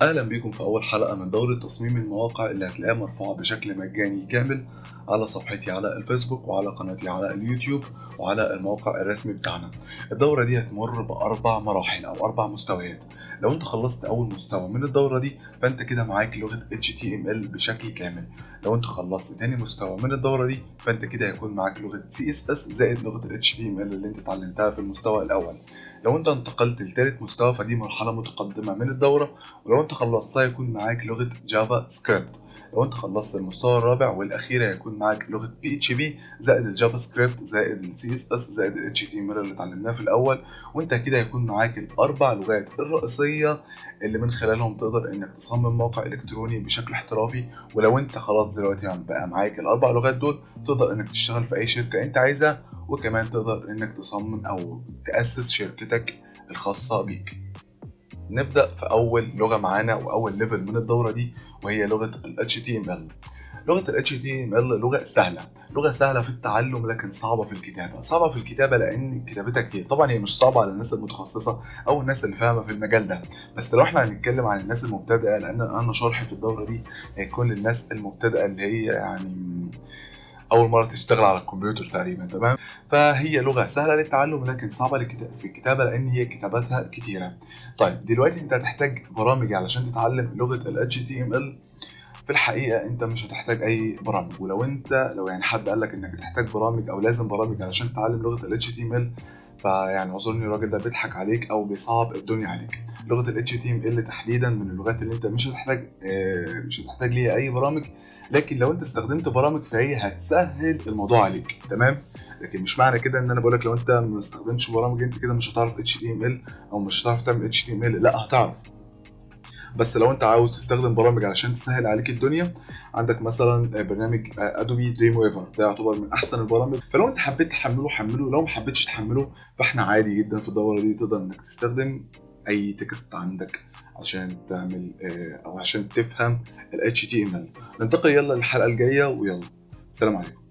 اهلا بيكم في اول حلقه من دوره تصميم المواقع اللي هتلاقيها مرفوعه بشكل مجاني كامل على صفحتي على الفيسبوك وعلى قناتي على اليوتيوب وعلى الموقع الرسمي بتاعنا الدوره دي هتمر باربع مراحل او اربع مستويات لو انت خلصت اول مستوى من الدوره دي فانت كده معاك لغه HTML بشكل كامل لو انت خلصت تاني مستوى من الدوره دي فانت كده هيكون معاك لغه CSS زائد لغه ال HTML اللي انت اتعلمتها في المستوى الاول لو انت انتقلت لتالت مستوى فدي مرحله متقدمه من الدوره ولو انت خلصتها يكون معاك لغه جافا سكريبت لو انت خلصت المستوى الرابع والاخير هيكون معاك لغه بي اتش بي زائد الجافا سكريبت زائد السي اس اس زائد ال اتش تي ام اللي اتعلمناه في الاول وانت كده هيكون معاك الاربع لغات الرئيسيه اللي من خلالهم تقدر انك تصمم موقع الكتروني بشكل احترافي ولو انت خلاص دلوقتي بقى معاك الاربع لغات دول تقدر انك تشتغل في اي شركه انت عايزها وكمان تقدر انك تصمم او تاسس شركتك الخاصه بيك نبدأ في أول لغة معانا وأول ليفل من الدورة دي وهي لغة ال HTML لغة ال HTML لغة سهلة لغة سهلة في التعلم لكن صعبة في الكتابة صعبة في الكتابة لأن كتابتها كتير طبعا هي مش صعبة على الناس المتخصصة أو الناس اللي فاهمة في المجال ده بس لو احنا هنتكلم عن الناس المبتدئة لأن أنا شرحي في الدورة دي هيكون للناس المبتدئة اللي هي يعني اول مره تشتغل على الكمبيوتر تقريبا تمام فهي لغه سهله للتعلم لكن صعبه في الكتابه لان هي كتاباتها كتيره طيب دلوقتي انت هتحتاج برامج علشان تتعلم لغه ال HTML في الحقيقه انت مش هتحتاج اي برامج ولو انت لو يعني حد قال لك انك تحتاج برامج او لازم برامج علشان تتعلم لغه ال HTML فيعني اظن الراجل ده بيضحك عليك او بيصعب الدنيا عليك لغه ال HTML تحديدا من اللغات اللي انت مش هتحتاج مش هتحتاج ليها اي برامج لكن لو انت استخدمت برامج فهي هتسهل الموضوع عليك تمام لكن مش معنى كده ان انا بقول لك لو انت ما استخدمتش برامج انت كده مش هتعرف HTML او مش هتعرف تعمل HTML لا هتعرف بس لو انت عاوز تستخدم برامج علشان تسهل عليك الدنيا عندك مثلا برنامج ادوبي دريم ويفر ده يعتبر من احسن البرامج فلو انت حبيت تحمله حمله لو ما حبيتش تحمله فاحنا عادي جدا في الدوره دي تقدر انك تستخدم اي تكست عندك عشان تعمل او عشان تفهم ال HTML ننتقل يلا للحلقه الجايه ويلا سلام عليكم